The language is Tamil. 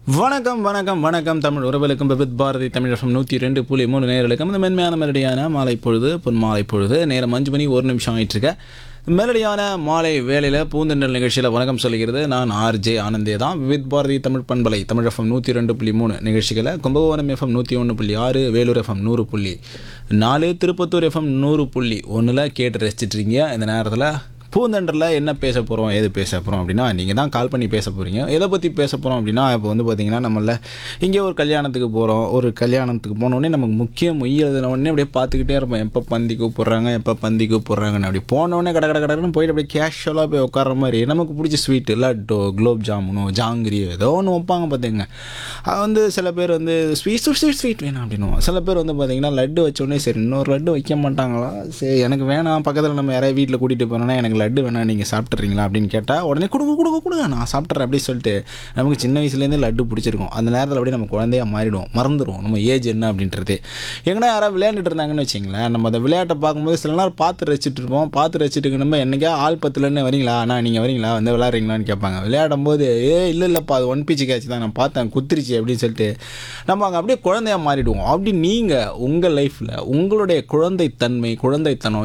வணக்கம் வணக்கம் வணக்கம் தமிழ் உறவுகளுக்கும் வித் பாரதி தமிழ் எஃப்எம் நூற்றி ரெண்டு புள்ளி மூணு நேர்களுக்கும் இந்த மென்மையான மெலடியான மாலை பொழுது பொன் மாலை பொழுது நேரம் அஞ்சு மணி ஒரு நிமிஷம் ஆயிட்டு இருக்க மெலடியான மாலை வேலையில் பூந்தெண்டல் நிகழ்ச்சியில் வணக்கம் சொல்கிறது நான் ஆர்ஜே ஆனந்தே தான் வித் பாரதி தமிழ் பண்பலை தமிழ் எஃப்எம் நூற்றி ரெண்டு புள்ளி மூணு நிகழ்ச்சிகளை கும்பகோணம் எஃப்எம் நூற்றி ஒன்று புள்ளி ஆறு வேலூர் எஃப்எம் நூறு புள்ளி நாலு திருப்பத்தூர் எஃப்எம் நூறு புள்ளி ஒன்றில் கேட்டு ரசிச்சிட்டு இருக்கீங்க இந்த நேரத்தில் பூந்தண்டரில் என்ன பேச போகிறோம் ஏது பேச போகிறோம் அப்படின்னா நீங்கள் தான் கால் பண்ணி பேச போகிறீங்க எதை பற்றி பேச போகிறோம் அப்படின்னா இப்போ வந்து பார்த்தீங்கன்னா நம்மள இங்கே ஒரு கல்யாணத்துக்கு போகிறோம் ஒரு கல்யாணத்துக்கு போனோடனே நமக்கு முக்கியம் மொய் எழுதின உடனே அப்படியே பார்த்துக்கிட்டே இருப்போம் எப்போ பந்தி கூப்பிட்றாங்க எப்போ பந்தி கூப்பிட்றாங்கன்னு அப்படி போனோடனே கடை கடை கடைன்னு போயிட்டு அப்படியே கேஷுவலாக போய் உட்கார மாதிரி நமக்கு பிடிச்ச ஸ்வீட்டு லட்டோ குலோப் ஜாமுனோ ஜாங்கிரியோ ஏதோ ஒன்று வைப்பாங்க பார்த்துங்க அது வந்து சில பேர் வந்து ஸ்வீட் ஸ்வீட் ஸ்வீட் வேணாம் அப்படின்னுவோம் சில பேர் வந்து பார்த்தீங்கன்னா லட்டு வச்ச உடனே சரி இன்னொரு லட்டு வைக்க மாட்டாங்களா சரி எனக்கு வேணாம் பக்கத்தில் நம்ம யாராவது வீட்டில் கூட்டிகிட்டு போனோன்னா எனக்கு லட்டு வேணாம் நீங்கள் சாப்பிட்றீங்களா அப்படின்னு கேட்டால் உடனே கொடுங்க கொடுங்க கொடுங்க நான் சாப்பிட்றேன் அப்படின்னு சொல்லிட்டு நமக்கு சின்ன வயசுலேருந்தே லட்டு பிடிச்சிருக்கும் அந்த நேரத்தில் அப்படியே நம்ம குழந்தையா மாறிடுவோம் மறந்துடுவோம் நம்ம ஏஜ் என்ன அப்படின்றது எங்கன்னா யாராவது விளையாண்டுட்டு இருந்தாங்கன்னு வச்சிங்களேன் நம்ம அந்த விளையாட்டை பார்க்கும்போது சில நேரம் பார்த்து ரசிச்சுட்டு இருப்போம் பார்த்து ரசிச்சுட்டு நம்ம என்னைக்கா ஆள் பத்துலன்னு வரீங்களா அண்ணா நீங்கள் வரீங்களா வந்து விளையாடுறீங்களான்னு கேட்பாங்க விளையாடும் போது ஏ இல்லை இல்லைப்பா அது ஒன் பிச்சு கேட்ச் தான் நான் பார்த்தேன் குத்திருச்சு அப்படின்னு சொல்லிட்டு நம்ம அங்கே அப்படியே குழந்தையா மாறிடுவோம் அப்படி நீங்கள் உங்கள் லைஃப்பில் உங்களுடைய குழந்தைத்தன்மை குழந்தைத்தனம்